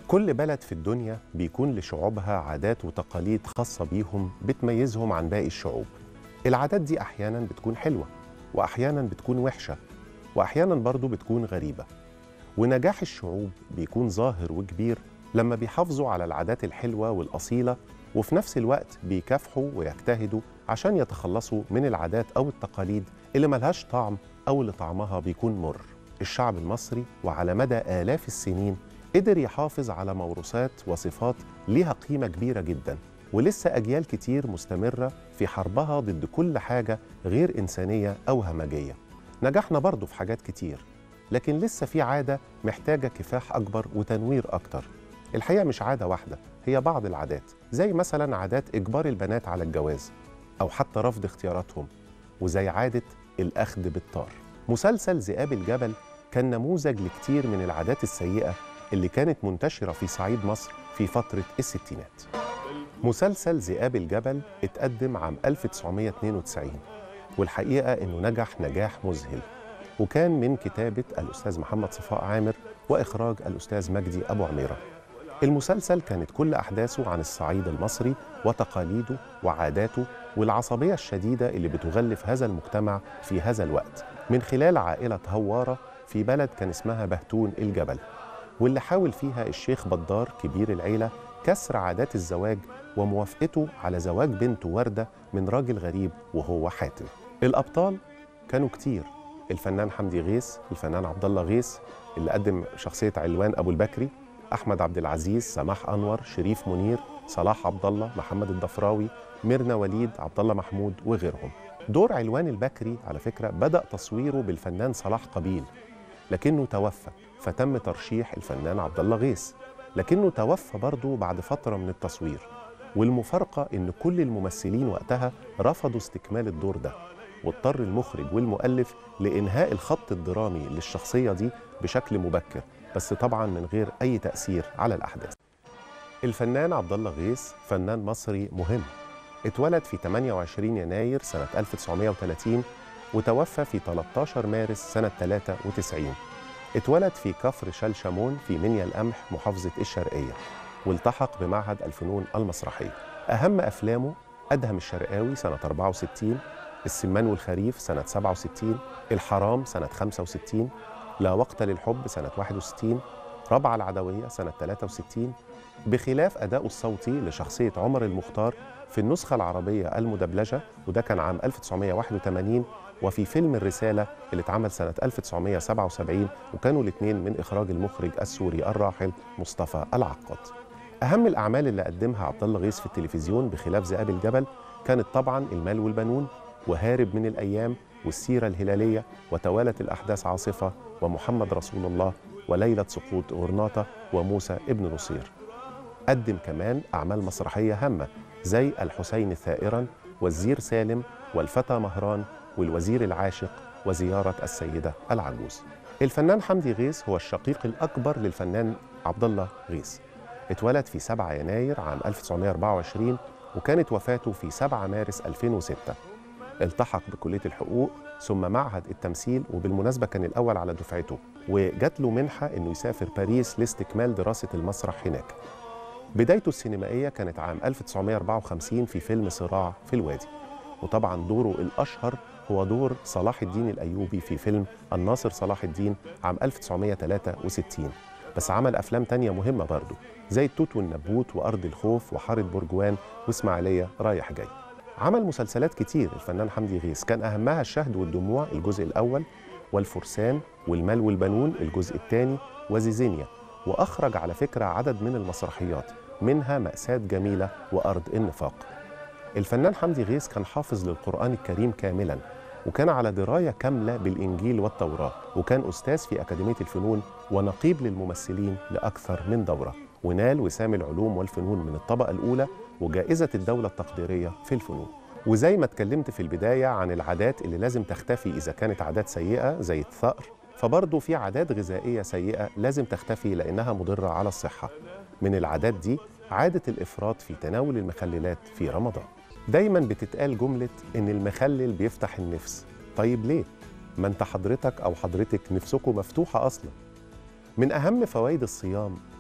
كل بلد في الدنيا بيكون لشعوبها عادات وتقاليد خاصة بيهم بتميزهم عن باقي الشعوب العادات دي أحيانا بتكون حلوة وأحيانا بتكون وحشة وأحيانا برضو بتكون غريبة ونجاح الشعوب بيكون ظاهر وكبير لما بيحافظوا على العادات الحلوة والأصيلة وفي نفس الوقت بيكافحوا ويجتهدوا عشان يتخلصوا من العادات أو التقاليد اللي ملهاش طعم أو اللي طعمها بيكون مر الشعب المصري وعلى مدى آلاف السنين قدر يحافظ على موروثات وصفات ليها قيمة كبيرة جدا ولسه أجيال كتير مستمرة في حربها ضد كل حاجة غير إنسانية أو همجية نجحنا برضو في حاجات كتير لكن لسه في عادة محتاجة كفاح أكبر وتنوير أكتر الحقيقة مش عادة واحدة هي بعض العادات زي مثلا عادات إجبار البنات على الجواز أو حتى رفض اختياراتهم وزي عادة الأخذ بالطار مسلسل ذئاب الجبل كان نموذج لكتير من العادات السيئة اللي كانت منتشرة في صعيد مصر في فترة الستينات مسلسل ذئاب الجبل اتقدم عام 1992 والحقيقة إنه نجح نجاح مذهل وكان من كتابة الأستاذ محمد صفاء عامر وإخراج الأستاذ مجدي أبو عميرة المسلسل كانت كل أحداثه عن الصعيد المصري وتقاليده وعاداته والعصبية الشديدة اللي بتغلف هذا المجتمع في هذا الوقت من خلال عائلة هوارة في بلد كان اسمها بهتون الجبل واللي حاول فيها الشيخ بدار كبير العيلة كسر عادات الزواج وموافقته على زواج بنته وردة من راجل غريب وهو حاتم الأبطال كانوا كتير الفنان حمدي غيث الفنان عبد الله غيث اللي قدم شخصية علوان أبو البكري أحمد عبد العزيز سماح أنور شريف منير صلاح عبد الله محمد الضفراوي ميرنا وليد عبد الله محمود وغيرهم دور علوان البكري على فكرة بدأ تصويره بالفنان صلاح قبيل لكنه توفى فتم ترشيح الفنان عبد الله غيث لكنه توفى برضه بعد فترة من التصوير والمفارقة إن كل الممثلين وقتها رفضوا استكمال الدور ده واضطر المخرج والمؤلف لإنهاء الخط الدرامي للشخصية دي بشكل مبكر بس طبعا من غير أي تأثير على الأحداث الفنان عبد الله غيث فنان مصري مهم اتولد في 28 يناير سنة 1930 وتوفى في 13 مارس سنة 93 اتولد في كفر شلشمون في منيا القمح محافظة الشرقية والتحق بمعهد الفنون المسرحية أهم أفلامه أدهم الشرقاوي سنة 64 السمان والخريف سنة 67 الحرام سنة 65 لا وقت للحب سنة 61 ربع العدوية سنة 63 بخلاف أداؤه الصوتي لشخصية عمر المختار في النسخة العربية المدبلجة وده كان عام 1981 وفي فيلم الرسالة اللي اتعمل سنة 1977 وكانوا الاثنين من إخراج المخرج السوري الراحل مصطفى العقاد. أهم الأعمال اللي قدمها عبد الله غيث في التلفزيون بخلاف ذئاب الجبل كانت طبعا المال والبنون وهارب من الأيام والسيرة الهلالية وتوالت الأحداث عاصفة ومحمد رسول الله وليلة سقوط غرناطة وموسى ابن نصير. قدم كمان أعمال مسرحية هامة زي الحسين ثائرا والزير سالم والفتى مهران والوزير العاشق وزيارة السيدة العجوز الفنان حمدي غيث هو الشقيق الأكبر للفنان عبد الله غيث اتولد في 7 يناير عام 1924 وكانت وفاته في 7 مارس 2006 التحق بكلية الحقوق ثم معهد التمثيل وبالمناسبة كان الأول على دفعته وجات له منحة إنه يسافر باريس لاستكمال دراسة المسرح هناك بدايته السينمائية كانت عام 1954 في فيلم صراع في الوادي وطبعا دوره الأشهر هو دور صلاح الدين الأيوبي في فيلم الناصر صلاح الدين عام 1963 بس عمل أفلام تانية مهمة برضه زي التوت والنبوت وأرض الخوف وحارة برجوان وإسماعيلية رايح جاي عمل مسلسلات كتير الفنان حمدي غيث كان أهمها الشهد والدموع الجزء الأول والفرسان والمال والبنون الجزء الثاني وزيزينيا وأخرج على فكرة عدد من المسرحيات منها مأساة جميلة وأرض النفاق الفنان حمدي غيث كان حافظ للقرآن الكريم كاملا وكان على دراية كاملة بالإنجيل والتوراة وكان أستاذ في أكاديمية الفنون ونقيب للممثلين لأكثر من دورة ونال وسام العلوم والفنون من الطبقة الأولى وجائزة الدولة التقديرية في الفنون وزي ما اتكلمت في البداية عن العادات اللي لازم تختفي إذا كانت عادات سيئة زي الثأر فبرضه في عادات غذائية سيئة لازم تختفي لأنها مضرة على الصحة من العادات دي عادة الإفراط في تناول المخللات في رمضان دايما بتتقال جملة إن المخلل بيفتح النفس طيب ليه؟ ما انت حضرتك أو حضرتك نفسكم مفتوحة أصلا من أهم فوائد الصيام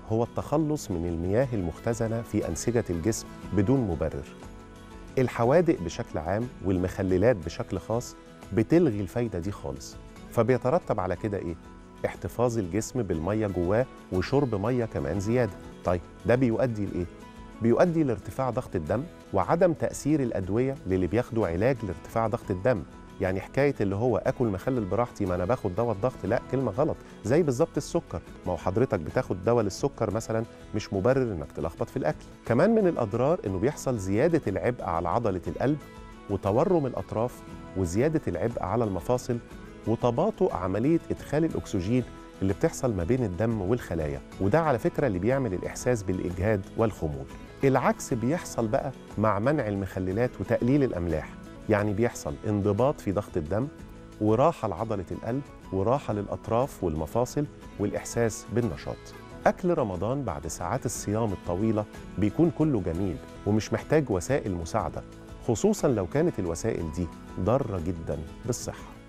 هو التخلص من المياه المختزنة في أنسجة الجسم بدون مبرر الحوادق بشكل عام والمخللات بشكل خاص بتلغي الفايدة دي خالص فبيترتب على كده إيه؟ احتفاظ الجسم بالمية جواه وشرب مية كمان زيادة طيب ده بيؤدي لإيه؟ بيؤدي لارتفاع ضغط الدم وعدم تأثير الأدوية للي بياخدوا علاج لارتفاع ضغط الدم يعني حكاية اللي هو أكل مخلل براحتي ما أنا باخد دواء الضغط لا كلمة غلط زي بالظبط السكر ما هو حضرتك بتاخد دواء للسكر مثلا مش مبرر إنك تلخبط في الأكل كمان من الأضرار إنه بيحصل زيادة العبء على عضلة القلب وتورم الأطراف وزيادة العبء على المفاصل وتباطؤ عملية إدخال الأكسجين اللي بتحصل ما بين الدم والخلايا وده على فكرة اللي بيعمل الإحساس بالإجهاد والخمول العكس بيحصل بقى مع منع المخللات وتقليل الأملاح يعني بيحصل انضباط في ضغط الدم وراحة لعضلة القلب وراحة للأطراف والمفاصل والإحساس بالنشاط أكل رمضان بعد ساعات الصيام الطويلة بيكون كله جميل ومش محتاج وسائل مساعدة خصوصا لو كانت الوسائل دي ضارة جدا بالصحة